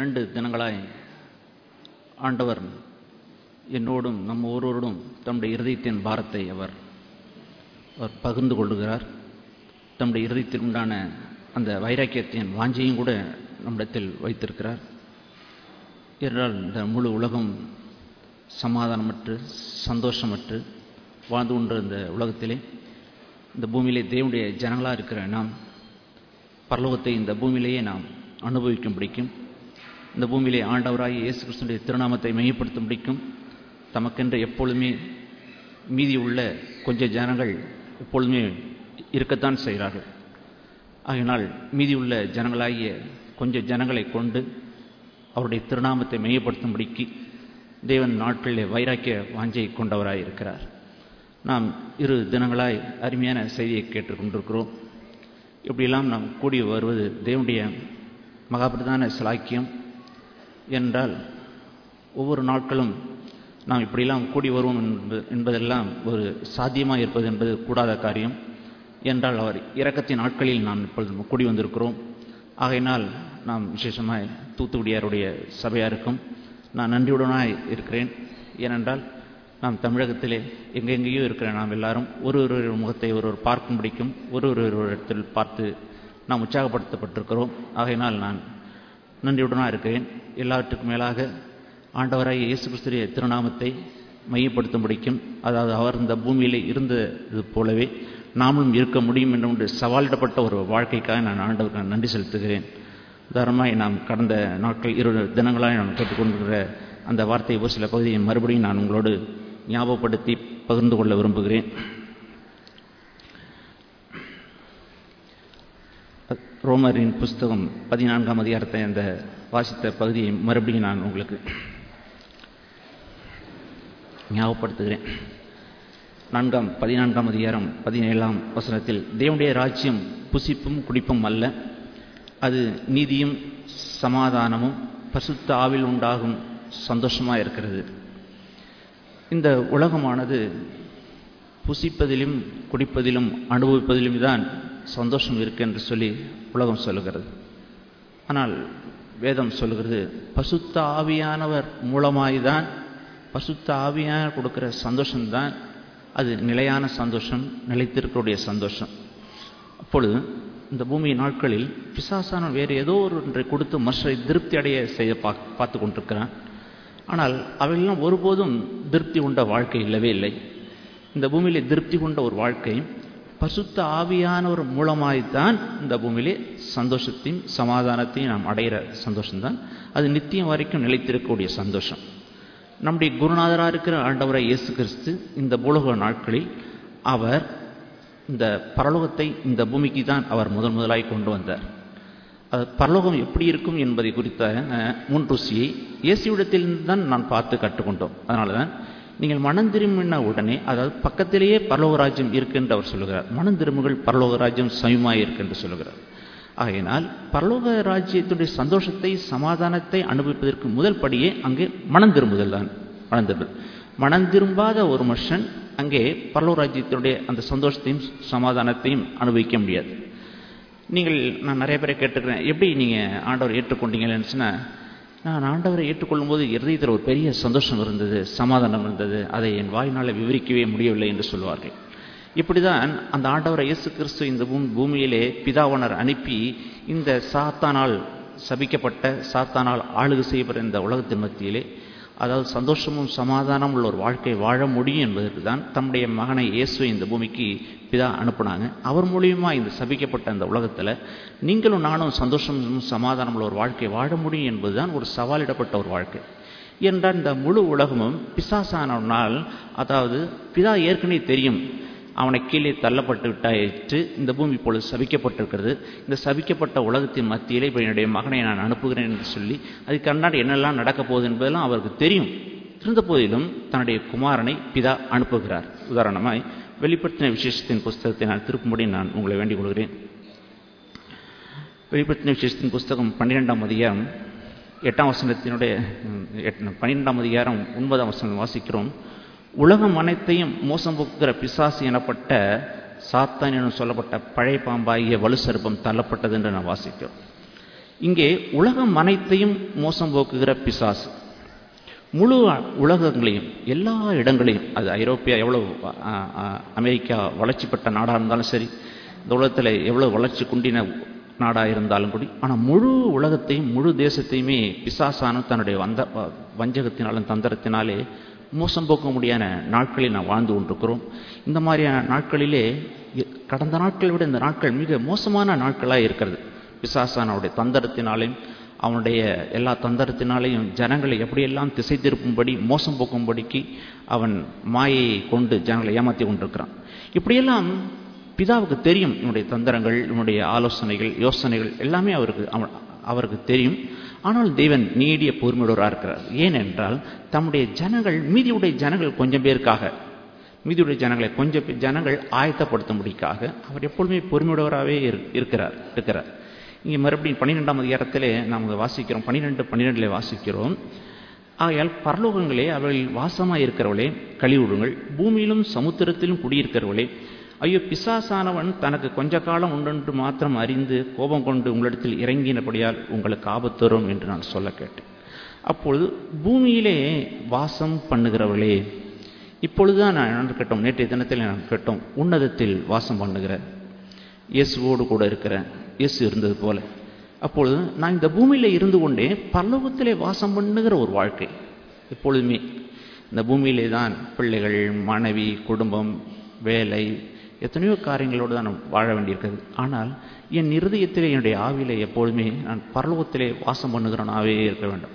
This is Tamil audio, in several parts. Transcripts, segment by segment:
இரண்டு தினங்களாய் ஆண்டவர் என்னோடும் நம் ஒவ்வொருவரோடும் தம்முடைய இருதயத்தின் பாரத்தை அவர் அவர் பகிர்ந்து கொள்ளுகிறார் தம்முடைய இருதயத்தில் உண்டான அந்த வைராக்கியத்தின் வாஞ்சையும் கூட நம்மிடத்தில் வைத்திருக்கிறார் என்றால் இந்த முழு உலகம் சமாதானமற்று சந்தோஷமற்று வாழ்ந்து கொண்ட இந்த உலகத்திலே இந்த பூமியிலே தேவனுடைய ஜனங்களாக இருக்கிற நாம் பரலோகத்தை இந்த பூமியிலேயே நாம் அனுபவிக்கும் பிடிக்கும் இந்த பூமியிலே ஆண்டவராய் இயேசு கிறிஸ்துடைய திருநாமத்தை மையப்படுத்தும் பிடிக்கும் தமக்கென்று எப்பொழுதுமே மீதி உள்ள கொஞ்ச ஜனங்கள் எப்பொழுதுமே இருக்கத்தான் செய்கிறார்கள் ஆகையினால் மீதி உள்ள ஜனங்களாகிய கொஞ்ச ஜனங்களை கொண்டு அவருடைய திருநாமத்தை மையப்படுத்தும்படிக்கு தேவன் நாட்களிலே வைராக்கிய வாஞ்சை கொண்டவராய் இருக்கிறார் நாம் இரு தினங்களாய் அருமையான செய்தியை கேட்டுக்கொண்டிருக்கிறோம் இப்படியெல்லாம் நாம் கூடி வருவது தேவனுடைய மகாபிரதான சிலாக்கியம் என்றால் ஒவ்வொரு நாட்களும் நாம் இப்படியெல்லாம் கூடி வருவோம் என்பதெல்லாம் ஒரு சாத்தியமாக இருப்பது என்பது கூடாத காரியம் என்றால் அவர் இரக்கத்தின் நாட்களில் நாம் இப்பொழுது கூடி வந்திருக்கிறோம் ஆகையினால் நாம் விசேஷமாய் தூத்துக்குடியாருடைய சபையாருக்கும் நான் நன்றியுடனாய் இருக்கிறேன் ஏனென்றால் நாம் தமிழகத்திலே எங்கெங்கேயோ இருக்கிற நாம் எல்லாரும் ஒரு ஒரு முகத்தை ஒருவர் பார்க்கும் பிடிக்கும் ஒரு ஒரு இடத்தில் பார்த்து நாம் உற்சாகப்படுத்தப்பட்டிருக்கிறோம் ஆகையினால் நான் நன்றியுடனாக இருக்கிறேன் எல்லாவற்றுக்கும் மேலாக ஆண்டவராய் இயேசு கிறிஸ்துடைய திருநாமத்தை மையப்படுத்தும் பிடிக்கும் அதாவது அவர் இந்த பூமியில் இருந்தது போலவே நாமளும் இருக்க முடியும் என்று சவாலிடப்பட்ட ஒரு வாழ்க்கைக்காக நான் ஆண்டவருக்கு நன்றி செலுத்துகிறேன் உதாரணமாய் நாம் கடந்த நாட்கள் இரு தினங்களாக நாம் கேட்டுக்கொண்டிருக்கிற அந்த வார்த்தை ஒரு சில பகுதியை மறுபடியும் நான் உங்களோடு ஞாபகப்படுத்தி பகிர்ந்து கொள்ள விரும்புகிறேன் ரோமரின் புஸ்தகம் பதினான்காம் அதிகாரத்தை அந்த வாசித்த பகுதியை மறுபடியும் நான் உங்களுக்கு ஞாபகப்படுத்துகிறேன் நான்காம் பதினான்காம் அதிகாரம் பதினேழாம் வசனத்தில் தேவனுடைய ராஜ்யம் புசிப்பும் குடிப்பும் அல்ல அது நீதியும் சமாதானமும் பசுத்த ஆவில் உண்டாகும் சந்தோஷமாக இருக்கிறது இந்த உலகமானது புசிப்பதிலும் குடிப்பதிலும் அனுபவிப்பதிலும் தான் சந்தோஷம் இருக்கு என்று சொல்லி உலகம் சொல்லுகிறது ஆனால் வேதம் சொல்லுகிறது பசுத்த ஆவியானவர் மூலமாய்தான் பசுத்த ஆவியான கொடுக்கிற சந்தோஷம்தான் அது நிலையான சந்தோஷம் நிலைத்திருக்கக்கூடிய சந்தோஷம் அப்பொழுது இந்த பூமி நாட்களில் பிசாசான வேறு ஏதோ ஒன்றை கொடுத்து மற்ற திருப்தி அடைய செய்ய பா பார்த்து கொண்டிருக்கிறான் ஆனால் அவையெல்லாம் ஒருபோதும் திருப்தி கொண்ட வாழ்க்கை இல்லவே இல்லை இந்த பூமியிலே திருப்தி கொண்ட ஒரு வாழ்க்கை பசுத்த ஆவியானவர் மூலமாய்த்தான் இந்த பூமியிலே சந்தோஷத்தையும் சமாதானத்தையும் நாம் அடைகிற சந்தோஷம்தான் அது நித்தியம் வரைக்கும் நிலைத்திருக்கக்கூடிய சந்தோஷம் நம்முடைய குருநாதராக இருக்கிற ஆண்டவரை இயேசு கிறிஸ்து இந்த பூலக நாட்களில் அவர் இந்த பரலோகத்தை இந்த பூமிக்கு தான் அவர் முதன் முதலாய் கொண்டு வந்தார் அது பரலோகம் எப்படி இருக்கும் என்பதை குறித்த முன் ருசியை இயேசுவிடத்திலிருந்து தான் நான் பார்த்து கற்றுக்கொண்டோம் அதனால தான் நீங்கள் மனம் திரும்பின உடனே அதாவது பக்கத்திலேயே பரலோக ராஜ்யம் இருக்கு என்று அவர் சொல்லுகிறார் மனம் திரும்புகள் பரலோக ராஜ்யம் சமயமாக இருக்கு என்று சொல்லுகிறார் ஆகையினால் பரலோக ராஜ்யத்துடைய சந்தோஷத்தை சமாதானத்தை அனுபவிப்பதற்கு முதல் படியே அங்கே மனம் திரும்புதல் தான் மனம் திரும்புதல் மனம் திரும்பாத ஒரு மனுஷன் அங்கே பரலோக ராஜ்யத்தினுடைய அந்த சந்தோஷத்தையும் சமாதானத்தையும் அனுபவிக்க முடியாது நீங்கள் நான் நிறைய பேரை கேட்டுக்கிறேன் எப்படி நீங்கள் ஆண்டவர் ஏற்றுக்கொண்டீங்கன்னு சொன்னால் நான் ஆண்டவரை ஏற்றுக்கொள்ளும் போது இருதயத்தில் ஒரு பெரிய சந்தோஷம் இருந்தது சமாதானம் இருந்தது அதை என் வாயினால் விவரிக்கவே முடியவில்லை என்று சொல்வார்கள் இப்படிதான் அந்த ஆண்டவரை இயேசு கிறிஸ்து இந்த பூமி பூமியிலே பிதாவனர் அனுப்பி இந்த சாத்தானால் சபிக்கப்பட்ட சாத்தானால் ஆளுகை செய்யப்படுற இந்த உலகத்தின் மத்தியிலே அதாவது சந்தோஷமும் சமாதானம் உள்ள ஒரு வாழ்க்கை வாழ முடியும் என்பதற்கு தான் தம்முடைய மகனை இயேசுவை இந்த பூமிக்கு பிதா அனுப்புனாங்க அவர் மூலியமாக இந்த சபிக்கப்பட்ட அந்த உலகத்தில் நீங்களும் நானும் சந்தோஷமும் சமாதானம் உள்ள ஒரு வாழ்க்கை வாழ முடியும் என்பதுதான் ஒரு சவாலிடப்பட்ட ஒரு வாழ்க்கை என்றால் இந்த முழு உலகமும் பிசாசானால் அதாவது பிதா ஏற்கனவே தெரியும் அவனை கீழே தள்ளப்பட்டு விட்டாயிற்று இந்த பூமி இப்பொழுது சபிக்கப்பட்டிருக்கிறது இந்த சபிக்கப்பட்ட உலகத்தின் மத்தியிலே இப்போ என்னுடைய மகனை நான் அனுப்புகிறேன் என்று சொல்லி அதுக்கு அன்னாடி என்னெல்லாம் நடக்கப் போகுது என்பதெல்லாம் அவருக்கு தெரியும் இருந்த போதிலும் தன்னுடைய குமாரனை பிதா அனுப்புகிறார் உதாரணமாய் வெளிப்படுத்தின விசேஷத்தின் புஸ்தகத்தை நான் திருப்பும்படி நான் உங்களை வேண்டிக் கொள்கிறேன் வெளிப்படுத்தின விசேஷத்தின் புஸ்தகம் பன்னிரெண்டாம் அதிகாரம் எட்டாம் வசனத்தினுடைய பன்னிரெண்டாம் அதிகாரம் ஒன்பதாம் வசனம் வாசிக்கிறோம் உலகம் அனைத்தையும் மோசம் போக்குகிற பிசாசு எனப்பட்ட சாத்தான் என சொல்லப்பட்ட பழைய பாம்பாகிய வலு சர்ப்பம் தள்ளப்பட்டது என்று நான் வாசிக்கிறோம் இங்கே உலகம் அனைத்தையும் மோசம் போக்குகிற பிசாசு முழு உலகங்களையும் எல்லா இடங்களையும் அது ஐரோப்பியா எவ்வளோ ஆ, ஆ, அமெரிக்கா வளர்ச்சி பெற்ற நாடாக இருந்தாலும் சரி இந்த உலகத்தில் எவ்வளோ வளர்ச்சி குண்டின நாடாக இருந்தாலும் கூடி ஆனால் முழு உலகத்தையும் முழு தேசத்தையுமே பிசாசான தன்னுடைய வந்த வ- வஞ்சகத்தினாலும் தந்திரத்தினாலே மோசம் போக்க முடியாத நாட்களில் நாம் வாழ்ந்து கொண்டிருக்கிறோம் இந்த மாதிரியான நாட்களிலே இ- கடந்த நாட்களை விட இந்த நாட்கள் மிக மோசமான நாட்களாக இருக்கிறது பிசாசானவுடைய தந்திரத்தினாலையும் அவனுடைய எல்லா தந்திரத்தினாலையும் ஜனங்களை எப்படியெல்லாம் திசை திருப்பும்படி மோசம் போக்கும்படிக்கு அவன் மாயையை கொண்டு ஜனங்களை ஏமாற்றி கொண்டிருக்கிறான் இப்படியெல்லாம் பிதாவுக்கு தெரியும் இவனுடைய தந்திரங்கள் இவனுடைய ஆலோசனைகள் யோசனைகள் எல்லாமே அவருக்கு அவன் அவருக்கு தெரியும் ஆனால் தேவன் நீடிய பொறுமையுடவராக இருக்கிறார் ஏனென்றால் தம்முடைய ஜனங்கள் மீதியுடைய ஜனங்கள் கொஞ்சம் பேருக்காக மீதியுடைய ஜனங்களை கொஞ்சம் பேர் ஜனங்கள் ஆயத்தப்படுத்தும்படிக்காக அவர் எப்பொழுதுமே பொறுமையுடையவராகவே இரு- இருக்கிறார் இருக்கிறார் இங்கே மறுபடியும் பன்னிரெண்டாம் அதிகாரத்திலே நாம் இதை வாசிக்கிறோம் பன்னிரெண்டு பன்னிரெண்டில் வாசிக்கிறோம் ஆகையால் பரலோகங்களே அவர்கள் வாசமாக இருக்கிறவளே கழிவுடுங்கள் பூமியிலும் சமுத்திரத்திலும் குடியிருக்கிறவளே ஐயோ பிசாசானவன் தனக்கு கொஞ்ச காலம் உண்டென்று மாத்திரம் அறிந்து கோபம் கொண்டு உங்களிடத்தில் இறங்கினபடியால் உங்களுக்கு ஆபத்து வரும் என்று நான் சொல்ல கேட்டேன் அப்பொழுது பூமியிலே வாசம் பண்ணுகிறவளே இப்பொழுதுதான் நான் கேட்டோம் நேற்றைய தினத்தில் நான் கேட்டோம் உன்னதத்தில் வாசம் பண்ணுகிற இயேசுவோடு கூட இருக்கிறேன் இயேசு இருந்தது போல அப்பொழுது நான் இந்த பூமியில் இருந்து கொண்டே பரலோகத்திலே வாசம் பண்ணுகிற ஒரு வாழ்க்கை எப்பொழுதுமே இந்த பூமியிலே தான் பிள்ளைகள் மனைவி குடும்பம் வேலை எத்தனையோ காரியங்களோடு தான் நான் வாழ வேண்டியிருக்கிறது ஆனால் என் இருதயத்திலே என்னுடைய ஆவியிலே எப்பொழுதுமே நான் பரலோகத்திலே வாசம் பண்ணுகிறவனாகவே இருக்க வேண்டும்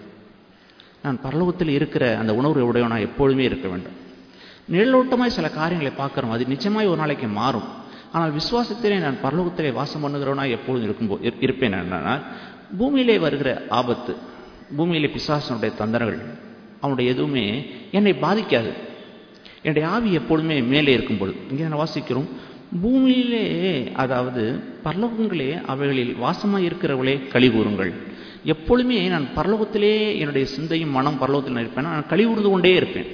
நான் பரலோகத்தில் இருக்கிற அந்த உணர்வு உடையவனா எப்பொழுதுமே இருக்க வேண்டும் நிழலோட்டமாய் சில காரியங்களை பார்க்குறோம் அது நிச்சயமாய் ஒரு நாளைக்கு மாறும் ஆனால் விசுவாசத்திலே நான் பரலோகத்திலே வாசம் பண்ணுகிறவனா எப்பொழுதும் இருக்கும்போ இரு- இருப்பேன் என்னன்னா பூமியிலே வருகிற ஆபத்து பூமியிலே பிசாசனுடைய தந்திரங்கள் அவனுடைய எதுவுமே என்னை பாதிக்காது என்னுடைய ஆவி எப்பொழுதுமே மேலே இருக்கும் பொழுது இங்கே நான் வாசிக்கிறோம் பூமியிலே அதாவது பரலோகங்களே அவைகளில் வாசமாக இருக்கிறவர்களே கழிவுறுங்கள் எப்பொழுதுமே நான் பரலோகத்திலே என்னுடைய சிந்தையும் மனம் பரலோகத்தில் இருப்பேன் நான் கழிவுறுந்து கொண்டே இருப்பேன்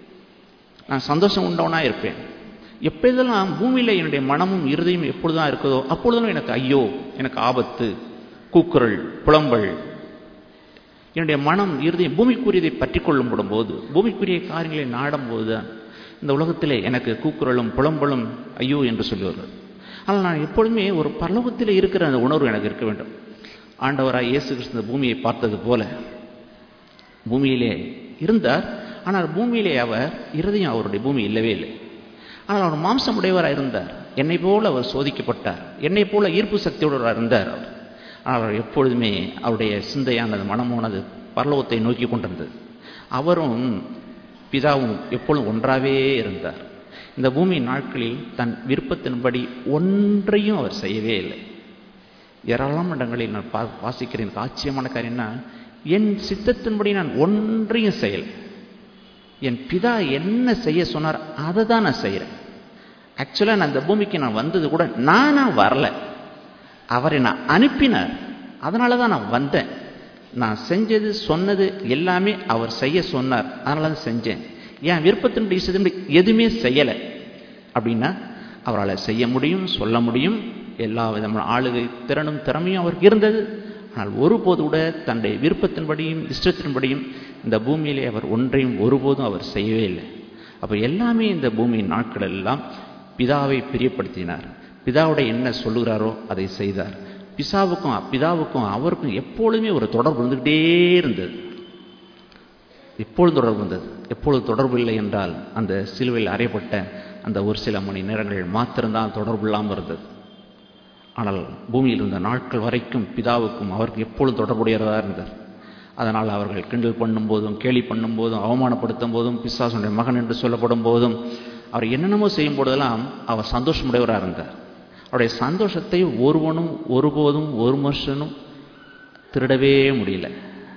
நான் சந்தோஷம் உண்டவனாக இருப்பேன் எப்பொழுதெல்லாம் பூமியில் என்னுடைய மனமும் இருதயம் எப்பொழுதுதான் இருக்குதோ அப்பொழுதெல்லாம் எனக்கு ஐயோ எனக்கு ஆபத்து கூக்குரல் புலம்பல் என்னுடைய மனம் இருதயம் பூமிக்குரியதை பற்றி கொள்ளும் போது பூமிக்குரிய காரியங்களை நாடும் போதுதான் இந்த உலகத்திலே எனக்கு கூக்குரலும் புலம்பலும் ஐயோ என்று சொல்லுவார்கள் ஆனால் நான் எப்பொழுதுமே ஒரு பரலோகத்தில் இருக்கிற அந்த உணர்வு எனக்கு இருக்க வேண்டும் ஆண்டவராய் இயேசு கிறிஸ்து இந்த பூமியை பார்த்தது போல பூமியிலே இருந்தார் ஆனால் பூமியிலே அவர் இருதயம் அவருடைய பூமி இல்லவே இல்லை ஆனால் அவர் மாம்சம் உடையவராக இருந்தார் என்னை போல அவர் சோதிக்கப்பட்டார் என்னை போல ஈர்ப்பு சக்தியுடையவராக இருந்தார் அவர் ஆனால் அவர் எப்பொழுதுமே அவருடைய சிந்தையானது மனமானது பரலோகத்தை நோக்கி கொண்டிருந்தது அவரும் பிதாவும் எப்பொழுதும் ஒன்றாவே இருந்தார் இந்த பூமி நாட்களில் தன் விருப்பத்தின்படி ஒன்றையும் அவர் செய்யவே இல்லை ஏராளமான இடங்களில் நான் பா வாசிக்கிறேன் எனக்கு ஆச்சரியமான காரியம்னா என் சித்தத்தின்படி நான் ஒன்றையும் செய்யலை என் பிதா என்ன செய்ய சொன்னார் அதை தான் நான் செய்கிறேன் ஆக்சுவலாக நான் இந்த பூமிக்கு நான் வந்தது கூட நானா வரல அவரை நான் அனுப்பினார் அதனால தான் நான் வந்தேன் நான் செஞ்சது சொன்னது எல்லாமே அவர் செய்ய சொன்னார் அதனால தான் செஞ்சேன் என் விருப்பத்தினுடைய இஷ்டத்தின்படி எதுவுமே செய்யலை அப்படின்னா அவரால் செய்ய முடியும் சொல்ல முடியும் எல்லா விதமான ஆளுகை திறனும் திறமையும் அவருக்கு இருந்தது ஆனால் ஒருபோது கூட தன்னுடைய விருப்பத்தின்படியும் இஷ்டத்தின்படியும் இந்த பூமியிலே அவர் ஒன்றையும் ஒருபோதும் அவர் செய்யவே இல்லை அப்போ எல்லாமே இந்த பூமியின் நாட்கள் எல்லாம் பிதாவை பிரியப்படுத்தினார் பிதாவுடைய என்ன சொல்லுகிறாரோ அதை செய்தார் பிசாவுக்கும் பிதாவுக்கும் அவருக்கும் எப்பொழுதுமே ஒரு தொடர்பு இருந்துகிட்டே இருந்தது எப்பொழுது தொடர்பு இருந்தது எப்பொழுது தொடர்பு இல்லை என்றால் அந்த சிலுவையில் அறையப்பட்ட அந்த ஒரு சில மணி நேரங்கள் மாத்திரம்தான் தொடர்பு இல்லாமல் இருந்தது ஆனால் பூமியில் இருந்த நாட்கள் வரைக்கும் பிதாவுக்கும் அவருக்கு எப்பொழுதும் தொடர்புடையதாக இருந்தார் அதனால் அவர்கள் கிண்டல் பண்ணும்போதும் கேலி பண்ணும்போதும் அவமானப்படுத்தும் போதும் பிசாசுடைய மகன் என்று சொல்லப்படும் போதும் அவர் என்னென்னமோ செய்யும் போதெல்லாம் அவர் சந்தோஷமுடையவராக இருந்தார் அவருடைய சந்தோஷத்தை ஒருவனும் ஒருபோதும் ஒரு மனுஷனும் திருடவே முடியல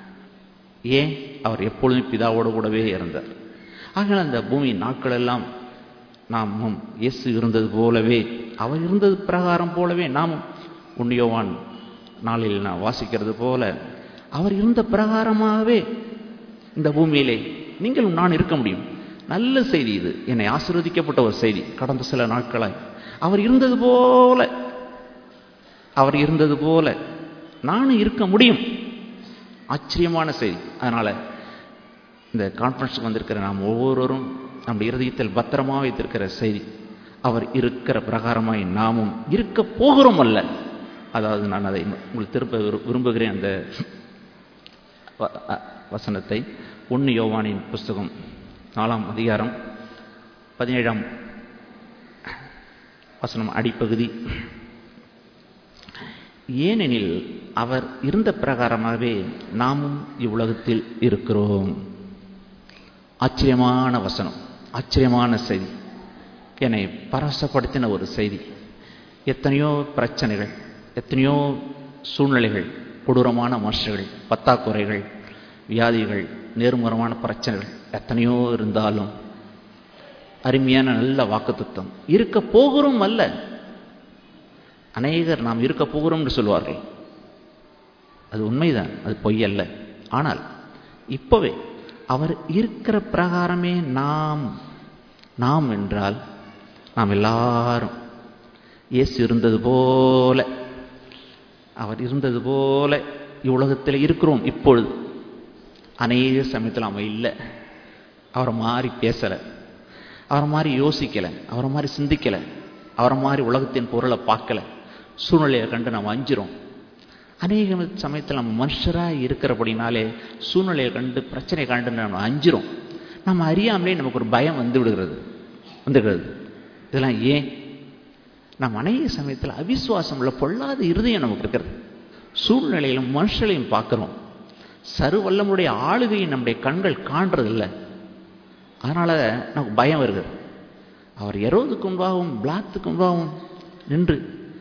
ஏன் அவர் எப்பொழுதும் பிதாவோடு கூடவே இருந்தார் ஆகவே அந்த பூமி நாட்கள் எல்லாம் நாமும் இயேசு இருந்தது போலவே அவர் இருந்தது பிரகாரம் போலவே நாமும் உண்ணியோவான் நாளில் நான் வாசிக்கிறது போல அவர் இருந்த பிரகாரமாகவே இந்த பூமியிலே நீங்களும் நான் இருக்க முடியும் நல்ல செய்தி இது என்னை ஆசீர்வதிக்கப்பட்ட ஒரு செய்தி கடந்த சில நாட்களாய் அவர் இருந்தது போல அவர் இருந்தது போல நானும் இருக்க முடியும் ஆச்சரியமான செய்தி அதனால் இந்த கான்ஃபரன்ஸுக்கு வந்திருக்கிற நாம் ஒவ்வொருவரும் நம்முடைய இருதயத்தில் பத்திரமா வைத்திருக்கிற செய்தி அவர் இருக்கிற பிரகாரமாய் நாமும் இருக்க போகிறோம் அல்ல அதாவது நான் அதை உங்களுக்கு திருப்ப விரு- விரும்புகிறேன் அந்த வ- அ- வசனத்தை ஒன்று யோவானின் புஸ்தகம் நாலாம் அதிகாரம் பதினேழாம் வசனம் அடிப்பகுதி ஏனெனில் அவர் இருந்த பிரகாரமாகவே நாமும் இவ்வுலகத்தில் இருக்கிறோம் ஆச்சரியமான வசனம் ஆச்சரியமான செய்தி என்னை பரவசப்படுத்தின ஒரு செய்தி எத்தனையோ பிரச்சனைகள் எத்தனையோ சூழ்நிலைகள் கொடூரமான மனுஷர்கள் பத்தாக்குறைகள் வியாதிகள் நேர்முறமான பிரச்சனைகள் எத்தனையோ இருந்தாலும் அருமையான நல்ல வாக்குத்தத்தம் இருக்க போகிறோம் அல்ல அநேகர் நாம் இருக்க போகிறோம் என்று சொல்வார்கள் அது உண்மைதான் அது பொய் அல்ல ஆனால் இப்பவே அவர் இருக்கிற பிரகாரமே நாம் நாம் என்றால் நாம் எல்லாரும் இயேசு இருந்தது போல அவர் இருந்தது போல இவ்வுலகத்தில் இருக்கிறோம் இப்பொழுது அநேக சமயத்தில் அவன் இல்லை அவரை மாதிரி பேசலை அவரை மாதிரி யோசிக்கலை அவரை மாதிரி சிந்திக்கலை அவரை மாதிரி உலகத்தின் பொருளை பார்க்கல சூழ்நிலையை கண்டு நம்ம அஞ்சிரும் அநேக சமயத்தில் நம்ம மனுஷராக இருக்கிறபடினாலே சூழ்நிலையை கண்டு பிரச்சனையை கண்டு நம்ம அஞ்சிரும் நம்ம அறியாமலே நமக்கு ஒரு பயம் வந்து விடுகிறது வந்துடுறது இதெல்லாம் ஏன் நம்ம அநேக சமயத்தில் அவிசுவாசம் உள்ள பொல்லாத இருதயம் நமக்கு இருக்கிறது சூழ்நிலையிலும் மனுஷனையும் பார்க்குறோம் சருவல்லமுடைய ஆளுகையை நம்முடைய கண்கள் காண்றதில்லை அதனால் நமக்கு பயம் வருகிறது அவர் எரோதுக்கு முன்பாகவும் பிளாத்துக்கு முன்பாகவும் நின்று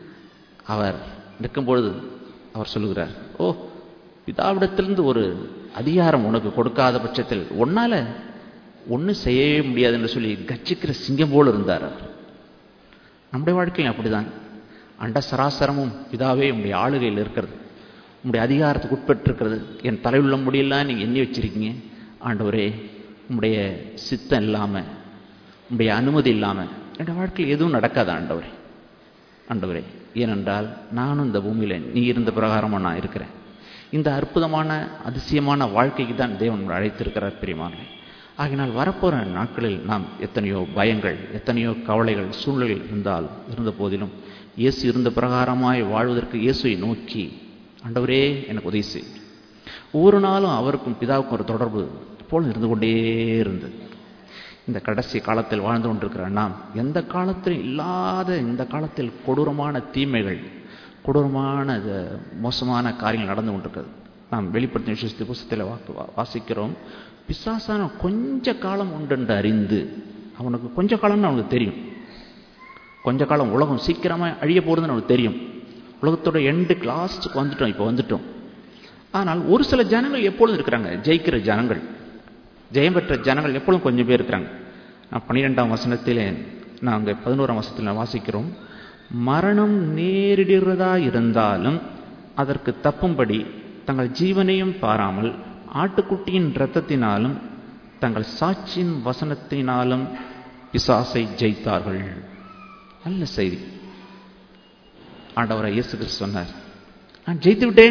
அவர் நிற்கும்பொழுது அவர் சொல்லுகிறார் ஓ பிதாவிடத்திலிருந்து ஒரு அதிகாரம் உனக்கு கொடுக்காத பட்சத்தில் உன்னால ஒன்றும் செய்யவே முடியாது என்று சொல்லி கச்சிக்கிற சிங்கம் போல் இருந்தார் அவர் நம்முடைய வாழ்க்கையும் அப்படிதான் அண்ட சராசரமும் பிதாவே உங்களுடைய ஆளுகையில் இருக்கிறது உங்களுடைய அதிகாரத்துக்கு உட்பட்டிருக்கிறது என் தலையுள்ள முடியலாம் நீங்கள் எண்ணி வச்சிருக்கீங்க ஆண்டவரே உங்களுடைய சித்தம் இல்லாமல் உங்களுடைய அனுமதி இல்லாமல் என்னுடைய வாழ்க்கையில் எதுவும் நடக்காது ஆண்டவரே ஆண்டவரே ஏனென்றால் நானும் இந்த பூமியில் நீ இருந்த பிரகாரமாக நான் இருக்கிறேன் இந்த அற்புதமான அதிசயமான வாழ்க்கைக்கு தான் தேவன் நம்மளை அழைத்திருக்கிறார் பிரியமானே ஆகினால் வரப்போகிற நாட்களில் நாம் எத்தனையோ பயங்கள் எத்தனையோ கவலைகள் சூழ்நிலைகள் இருந்தால் இருந்த போதிலும் இயேசு இருந்த பிரகாரமாய் வாழ்வதற்கு இயேசுவை நோக்கி ஆண்டவரே எனக்கு உதவி செய் ஒவ்வொரு நாளும் அவருக்கும் பிதாவுக்கும் ஒரு தொடர்பு எப்பொழுதும் இருந்து கொண்டே இருந்தது இந்த கடைசி காலத்தில் வாழ்ந்து கொண்டிருக்கிற நாம் எந்த காலத்திலும் இல்லாத இந்த காலத்தில் கொடூரமான தீமைகள் கொடூரமான இது மோசமான காரியங்கள் நடந்து கொண்டிருக்கிறது நாம் வெளிப்படுத்தின விஷயத்தை புஸ்தத்தில் வாக்கு வா- வாசிக்கிறோம் பிசாசான கொஞ்ச காலம் உண்டென்று அறிந்து அவனுக்கு கொஞ்ச காலம்னு அவனுக்கு தெரியும் கொஞ்ச காலம் உலகம் சீக்கிரமாக அழிய போகிறதுன்னு அவனுக்கு தெரியும் உலகத்தோட எண்டு லாஸ்ட்டுக்கு வந்துட்டோம் இப்போ வந்துட்டோம் ஆனால் ஒரு சில ஜனங்கள் எப்பொழுதும் இருக்கிறாங்க ஜெயிக்கிற ஜனங்கள் ஜெயம் பெற்ற ஜனங்கள் எப்பொழுதும் கொஞ்சம் பேர் இருக்கிறாங்க நான் பன்னிரெண்டாம் வசனத்திலே நாங்கள் பதினோராம் வசனத்தில் வாசிக்கிறோம் மரணம் நேரிடுகிறதா இருந்தாலும் அதற்கு தப்பும்படி தங்கள் ஜீவனையும் பாராமல் ஆட்டுக்குட்டியின் இரத்தத்தினாலும் தங்கள் சாட்சியின் வசனத்தினாலும் பிசாசை ஜெயித்தார்கள் நல்ல செய்தி ஆண்டவரை இயேசு கிறிஸ்து சொன்னார் நான் ஜெயித்து விட்டேன்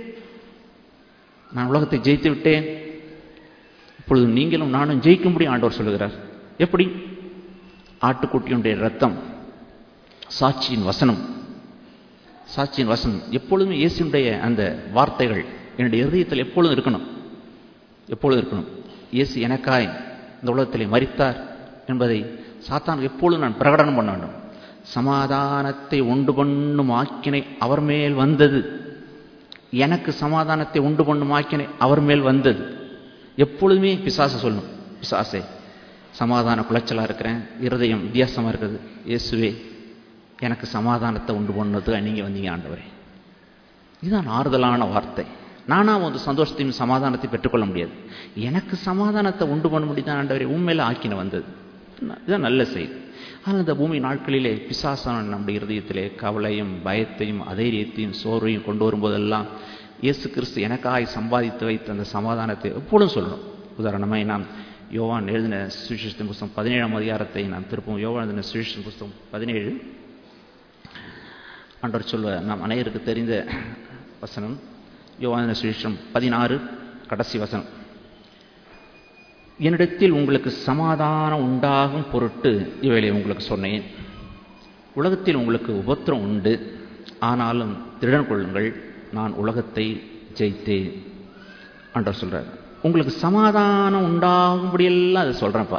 நான் உலகத்தை ஜெயித்து விட்டேன் இப்பொழுது நீங்களும் நானும் ஜெயிக்கும்படி ஆண்டவர் சொல்லுகிறார் எப்படி ஆட்டுக்குட்டியுடைய ரத்தம் சாட்சியின் வசனம் சாட்சியின் வசனம் எப்பொழுதும் இயேசுடைய அந்த வார்த்தைகள் என்னுடைய இருதயத்தில் எப்பொழுதும் இருக்கணும் எப்பொழுதும் இருக்கணும் இயேசு எனக்காய் இந்த உலகத்திலே மரித்தார் என்பதை சாத்தான் எப்பொழுதும் நான் பிரகடனம் பண்ண வேண்டும் சமாதானத்தை உண்டு பண்ணும் ஆக்கினை அவர் மேல் வந்தது எனக்கு சமாதானத்தை உண்டு பண்ணும் ஆக்கினை அவர் மேல் வந்தது எப்பொழுதுமே பிசாசு சொல்லணும் பிசாசே சமாதான குலைச்சலாக இருக்கிறேன் இருதயம் வித்தியாசமாக இருக்குது இயேசுவே எனக்கு சமாதானத்தை உண்டு பண்ணது நீங்கள் வந்தீங்க ஆண்டவரே இதுதான் ஆறுதலான வார்த்தை நானா வந்து சந்தோஷத்தையும் சமாதானத்தையும் பெற்றுக்கொள்ள முடியாது எனக்கு சமாதானத்தை உண்டு பண்ண முடியுதான் ஆண்டவரே உண்மையில ஆக்கின வந்தது இதுதான் நல்ல செய்தி ஆனால் இந்த பூமி நாட்களிலே பிசாசான நம்முடைய இருதயத்திலே கவலையும் பயத்தையும் அதைரியத்தையும் சோர்வையும் கொண்டு வரும்போதெல்லாம் இயேசு கிறிஸ்து எனக்காய் சம்பாதித்து வைத்த அந்த சமாதானத்தை எப்பொழுதும் சொல்லணும் உதாரணமாய் நாம் யோவான் எழுதின சுவிசேஷத்தின் புஸ்தகம் பதினேழாம் அதிகாரத்தை நாம் திருப்போம் யோவான் எழுதின சுவிசேஷத்தின் புஸ்தகம் பதினேழு ஆண்டவர் சொல்ல நாம் அனைவருக்கு தெரிந்த வசனம் யோவான சுவிசேஷம் பதினாறு கடைசி வசனம் என்னிடத்தில் உங்களுக்கு சமாதானம் உண்டாகும் பொருட்டு இவைகளை உங்களுக்கு சொன்னேன் உலகத்தில் உங்களுக்கு உபத்திரம் உண்டு ஆனாலும் திருடன் கொள்ளுங்கள் நான் உலகத்தை ஜெயித்தேன் ஆண்டவர் சொல்றார் உங்களுக்கு சமாதானம் உண்டாகும்படியெல்லாம் அதை சொல்றேன்ப்பா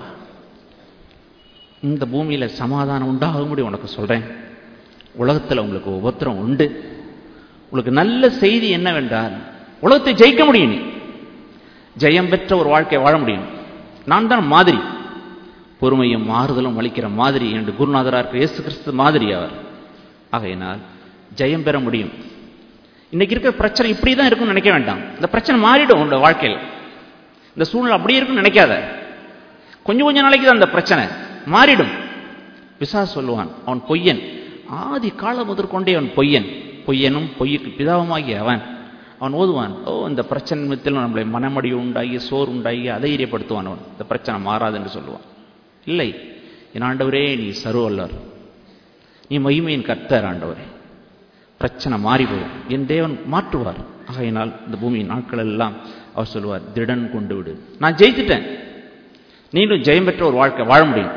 இந்த பூமியில சமாதானம் உண்டாகும்படி உனக்கு சொல்றேன் உலகத்தில் உங்களுக்கு உபத்திரம் உண்டு உங்களுக்கு நல்ல செய்தி என்னவென்றால் உலகத்தை ஜெயிக்க முடியும் நீ ஜெயம் பெற்ற ஒரு வாழ்க்கை வாழ முடியும் நான் தான் மாதிரி பொறுமையும் மாறுதலும் அளிக்கிற மாதிரி என்று குருநாதராக இருக்கிற இயேசு கிறிஸ்து மாதிரி அவர் ஆகையினால் ஜெயம் பெற முடியும் இன்னைக்கு இருக்கிற பிரச்சனை இப்படி தான் இருக்கும்னு நினைக்க வேண்டாம் இந்த பிரச்சனை மாறிடும் உன்னோட வாழ்க்கையில் இந்த சூழ்நிலை அப்படியே இருக்குன்னு நினைக்காத கொஞ்சம் கொஞ்சம் நாளைக்கு தான் அந்த பிரச்சனை மாறிடும் பிசா சொல்லுவான் அவன் பொய்யன் ஆதி காலம் முதற்கொண்டே அவன் பொய்யன் பொய்யனும் பொய்யுக்கு பிதாவுமாகிய அவன் அவன் ஓதுவான் ஓ இந்த பிரச்சனை நிமித்தில் நம்மளை மனமடி உண்டாகி சோர் உண்டாகி அதைரியப்படுத்துவான் அவன் இந்த பிரச்சனை மாறாது என்று சொல்லுவான் இல்லை என் ஆண்டவரே நீ சர்வல்லர் நீ மகிமையின் கர்த்தர் ஆண்டவரே பிரச்சனை மாறி போகும் என் தேவன் மாற்றுவார் ஆகையினால் இந்த பூமியின் நாட்கள் எல்லாம் அவர் சொல்லுவார் திடன் கொண்டு விடு நான் ஜெயித்துட்டேன் நீங்களும் ஜெயம் பெற்ற ஒரு வாழ்க்கை வாழ முடியும்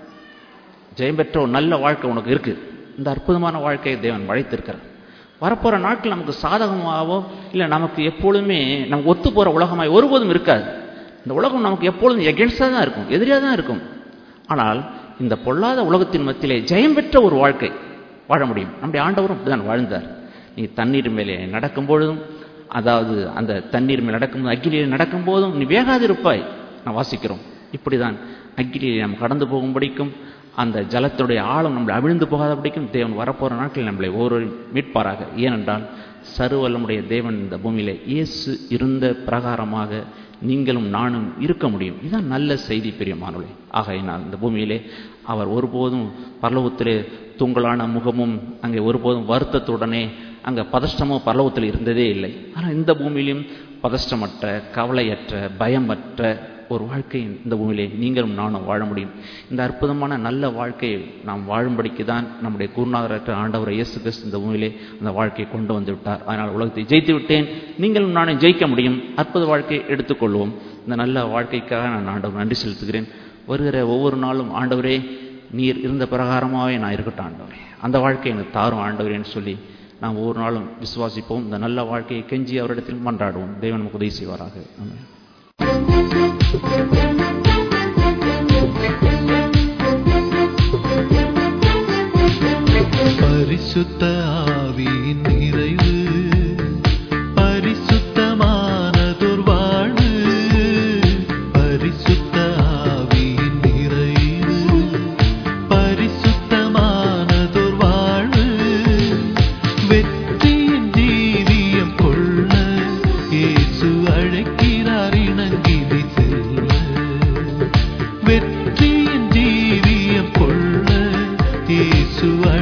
ஜெயம் பெற்ற ஒரு நல்ல வாழ்க்கை உனக்கு இருக்கு இந்த அற்புதமான வாழ்க்கையை தேவன் வழைத்திருக்கிறார் வரப்போற நாட்கள் நமக்கு சாதகமாகவோ இல்லை நமக்கு எப்பொழுதுமே நமக்கு ஒத்து போற உலகமாய் ஒருபோதும் இருக்காது இந்த உலகம் நமக்கு எப்பொழுதும் எகென்ஸ்டாக தான் இருக்கும் எதிரியாக தான் இருக்கும் ஆனால் இந்த பொல்லாத உலகத்தின் மத்தியிலே ஜெயம் பெற்ற ஒரு வாழ்க்கை வாழ முடியும் நம்முடைய ஆண்டவரும் அப்படிதான் வாழ்ந்தார் நீ தண்ணீர் மேலே நடக்கும் பொழுதும் அதாவது அந்த தண்ணீர் மேல் நடக்கும்போது அக்கிலியில் நடக்கும் போதும் நீ வேகாதிருப்பாய் நான் வாசிக்கிறோம் இப்படிதான் அக்கிலியை நாம் கடந்து போகும்படிக்கும் அந்த ஜலத்துடைய ஆழம் நம்மளை அவிழ்ந்து போகாதபடிக்கும் தேவன் வரப்போகிற நாட்களில் நம்மளை ஒவ்வொரு மீட்பாராக ஏனென்றால் சர்வல்லமுடைய தேவன் இந்த பூமியிலே இயேசு இருந்த பிரகாரமாக நீங்களும் நானும் இருக்க முடியும் இதுதான் நல்ல செய்தி பிரியமானவளே ஆகையினால் இந்த பூமியிலே அவர் ஒருபோதும் பரலோகத்திலே தூங்கலான முகமும் அங்கே ஒருபோதும் வருத்தத்துடனே அங்கே பதஷ்டமோ பரலோகத்தில் இருந்ததே இல்லை ஆனால் இந்த பூமியிலும் பதஷ்டமற்ற கவலையற்ற பயமற்ற ஒரு வாழ்க்கை இந்த பூமியிலே நீங்களும் நானும் வாழ முடியும் இந்த அற்புதமான நல்ல வாழ்க்கையை நாம் வாழும்படிக்கு தான் நம்முடைய குருநாதரற்ற ஆண்டவர் இயேசு கிறிஸ்து இந்த பூமியிலே அந்த வாழ்க்கையை கொண்டு வந்து விட்டார் அதனால் உலகத்தை ஜெயித்து விட்டேன் நீங்களும் நானும் ஜெயிக்க முடியும் அற்புத வாழ்க்கையை எடுத்துக்கொள்வோம் இந்த நல்ல வாழ்க்கைக்காக நான் ஆண்டவர் நன்றி செலுத்துகிறேன் வருகிற ஒவ்வொரு நாளும் ஆண்டவரே நீர் இருந்த பிரகாரமாகவே நான் இருக்கட்டும் ஆண்டவரே அந்த வாழ்க்கையை எனக்கு தாரும் ஆண்டவரேன்னு சொல்லி நாம் ஒவ்வொரு நாளும் விசுவாசிப்போம் இந்த நல்ல வாழ்க்கையை கெஞ்சி அவரிடத்தில் மன்றாடுவோம் தேவன் நமக்கு உதவி செய்வாராக ஆமென் பரிசுத்த ஆவியின் நிறைவு பரிசுத்தமானதொரு வாழ்வு பரிசுத்த ஆவியின் நிறைவு பரிசுத்தமானதொரு வாழ்வு வெற்றியின் ஜீவியம் கொள்ள இயேசு அழைக்கிறார் இணங்கிதி செல்ல வெற்றியின் ஜீவியம் கொள்ள இயேசு